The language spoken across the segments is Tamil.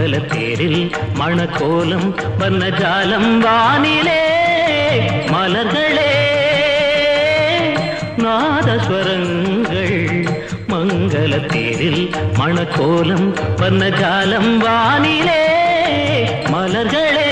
மங்கள தேரில் மணக்கோலம் வர்ணஜாலம் வானிலே மலர்களே நாதஸ்வரங்கள் மங்கள தேரில் மணக்கோலம் வர்ணஜாலம் வானிலே மலர்களே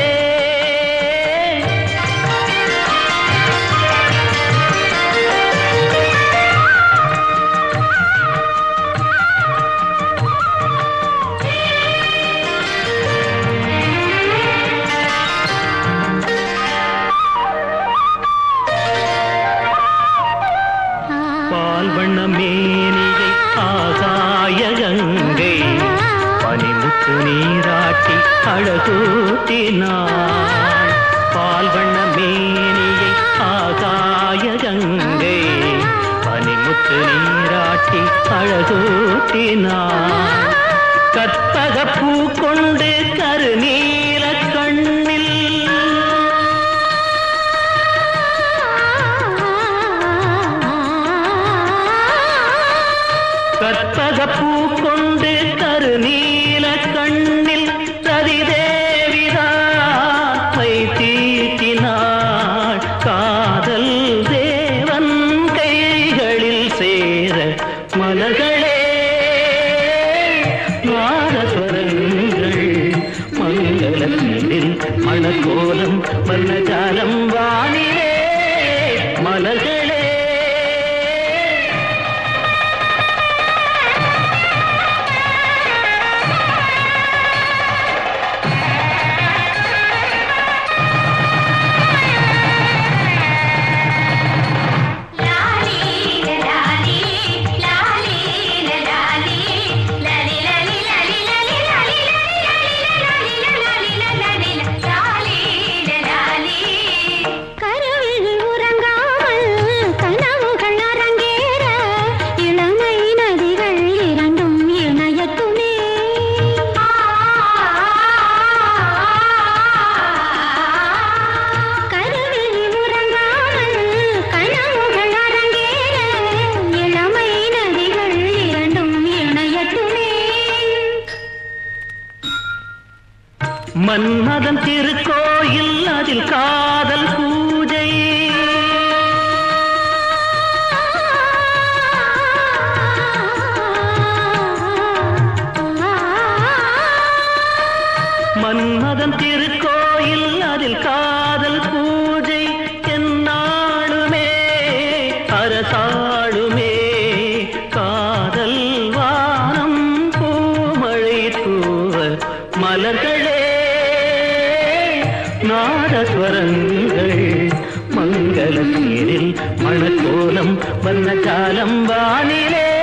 பால் வண்ண மேனியை ஆகாய கங்கை பனிமுத்து நீராட்டி அழகூட்டினாள் பால் வண்ண மேனியை ஆகாய கங்கை பனிமுத்து நீராட்டி அழகூட்டினாள் கற்பக பூ கொண்டு கருநீல கண்ணில் கற்பக பூ கொண்டு கருநீல கண்ணில் ரதிதேவிதான் மை தீட்டினாள் காதல் தேவன் கைகளில் சேர மலர்களே நாதஸ்வரங்கள் மங்களத்தில் மணக்கோலம் வர்ணஜாலம் வானிலே மலர்களே லாலி லாலி லாலி லாலி லாலி லாலி லாலி லாலி லாலி லாலி லாலி லாலி லாலி கருவில் உறங்காமல் கனவுகள் அரங்கேற இளமை நதிகள் இரண்டும் இணையத்துமே கருவில் உறங்காமல் கனவுகள் அரங்கேற இளமை நதிகள் இரண்டும் இணையட்டுமே மன்மதன் திருக்கோயில் அதில் காதல் பூஜை மன்மதன் திருக்கோயில் அதில் காதல் பூஜை என்னாளுமே அரசாளுமே காதல் வானம் பூமழை தூவ மலர்களே நாதஸ்வரங்கள் மங்கள தேரில் மணக்கோலம் வண்ண காலம் வானிலே